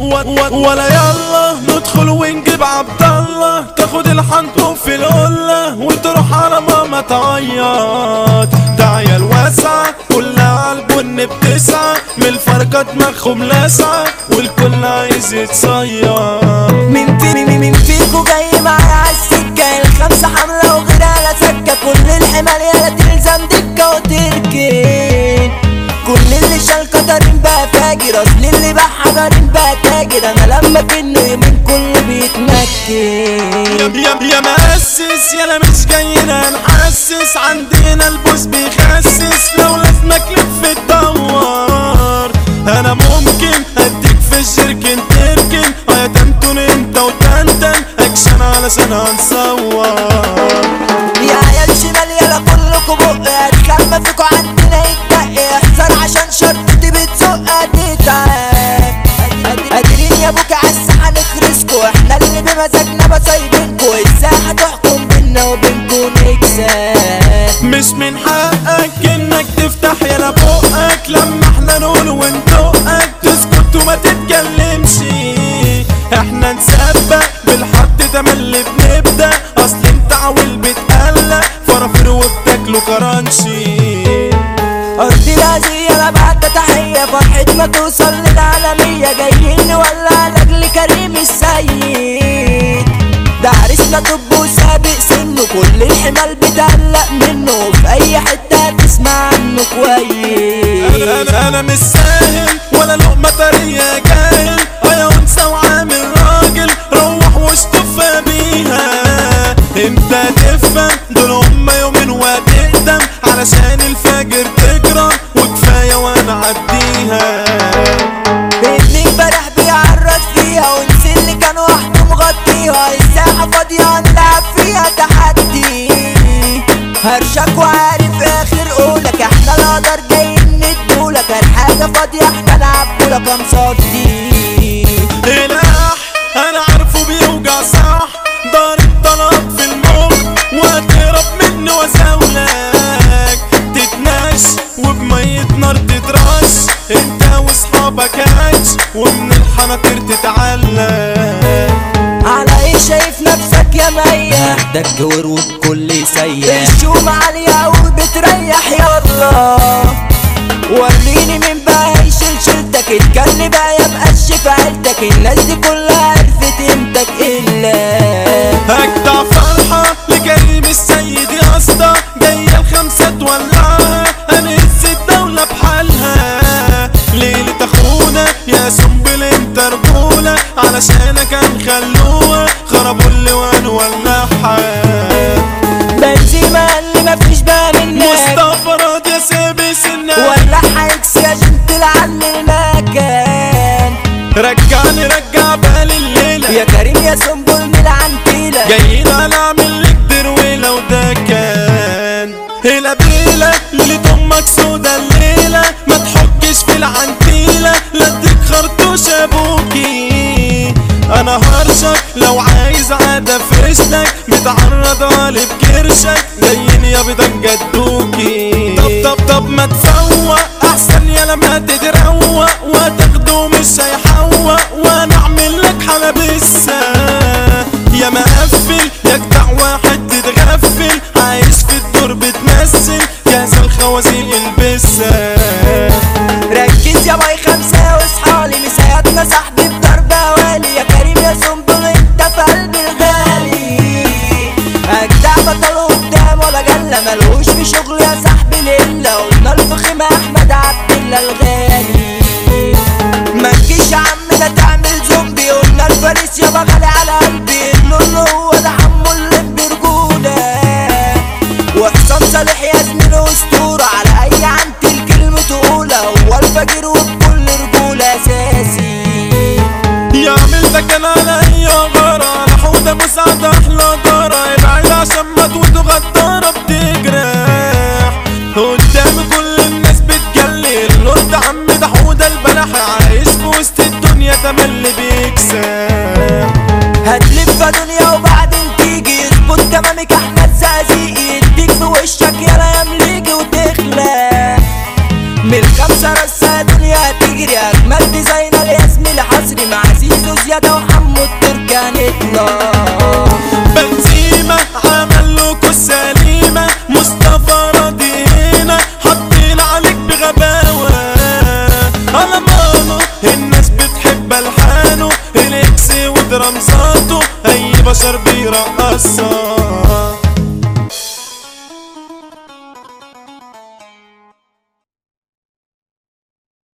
ولا يلا ندخل ونجيب عبد الله تاخد الحنطة في القلة وتروح على ماما تعيط داعية الواسعة كلها عالبن بتسعة من الفرقة دماغهم لاسعة والكل عايز يتصير مين في مين مين فيكو جاي معايا عالسكة الخمسة حملة وغيرها لا سكة كل الحمال يالا تلزم دكة وتركن كل اللي شال قدرين بقى فاجر اصل اللي باع حجرين بقى تاجر انا لما كنه يمين كله بيتمكن يا يا مؤسس يا مش جاينا نحسس عندنا البوس بيخسس لو لازمك لف تدور انا ممكن اديك في الشركن تركن اه تنتن انت وتنتن اكشن علشان هنصور يا عيال شمال يلا كلكوا بق هتخمى فيكوا عندنا يتدق احذر عشان شرطتي بتزق هتتعب قادرين يا ابوك عالساحة نخرسكوا احنا اللي بمزاجنا بسايبينكوا الساحة تحكم بينا وبينكوا نكسب مش من حقك انك تفتح يلا بقك لما احنا نقول وندقك تسكت وما تتكلمش احنا نسبق بالحد ده من اللي بنبدا اصل انت عويل بتقلق فرافير وبتاكلوا كرانشي أرضي العزية أنا بعد تحية فرحتنا توصل للعالمية جايين نولع لأجل كريم السيد ده عريسنا طب وسابق سنه كل الحمال بتقلق منه في أي حتة هتسمع عنه كويس انا انا انا مش ساهل ولا لقمه طريه جاهل يا انثى وعامل راجل روح واشطف بيها انت تفهم دول هما يومين وهتقدم علشان الفجر تجرى وكفايه وانا عديها ابني امبارح بيعرض فيها ونسي اللي كان وحده مغطيها الساحة فاضية نلعب فيها تحدي هرشك وعارف اخر قولك احنا القدر جايين ندولك الحاجة فاضية احنا نعبولك يا مصدي الاح انا عارفه بيوجع صح دار الطلب في المخ وهتهرب منه وازاولك تتناش وبمية نار تترش انت واصحابك هاتش ومن الحناطير تتعلق على ايه شايف نفسك يا مية ده الجور والكل سيء الشوم عالية وبتريح يلا وريني مين بقى هيشيل شيلتك اتكلم بقى يا بقش في عيلتك الناس دي كلها عرفت قيمتك الا اجدع فرحة لكريم السيد يا اسطى جاية الخمسة تولعها هنهز الدولة بحالها ليلة اخونا يا سنبل انت رجولة علشانك هنخلوها خربوا اللوان ولعها بنزيما اللي مفيش بقى منك مصطفى راضي يا سابس الناس ولا هيكس عشان تلعن المكان رجعني رجع بالي الليلة يا كريم يا سنبل من العنتيلة جايين انا اعمل لك درويلة وده كان هلا بيلة ليلة امك سودا الليلة ما تحكش في العنتيلة لا اديك خرطوش ابوكي انا هرشك لو عايز عادة فرشتك متعرض علي بكرشك جايين يا بيضان جدوكي طب طب طب ما تفوق احسن يا لما تتروق وتاخده مش هيحوق وانا اعمل لك حلبسة يا مقفل يا جدع واحد تتغفل عايش في الدور بتمثل جاهز الخوازيق البسة ركز يا باي خمسة واصحالي مساعدنا صاحبي بضرب والي يا كريم يا سنبل انت في قلبي الغالي اجدع بطل قدام ولا جلة ملهوش في شغل يا صاحبي ليلة قلنا الفخم احمد عبد الله الغالي ما تجيش يا عم ده تعمل زومبي قلنا الفارس يابا غالي على قلبي اللي هو ده حمو اللي برجولة وحسام صالح يا زميلي اسطورة على اي عنت الكلمة تقولها هو الفجر وبكل رجولة اساسي يعمل ده كان على اي غارة انا حودة مساعد احلى دارة ابعد عشان ما تموت غدارة بتجرح قدام كل الناس بتجلي الورد عم ده حودة البلح عايش في وسط الدنيا تملي بيكسب هتلف دنيا وبعدين تيجي يظبط تمامك احمد زقازيق يديك في وشك يلا يا مليجي وتخلع من الخمسة رصة دنيا هتجري اجمل ديزاينر يا زميلي حصري مع زي يطلع بنزيمة عمل له سليمة مصطفى راضي هنا حاطين عليك بغباوة على مانو الناس بتحب الحانه الاكس ودرامزاته اي بشر بيرقصها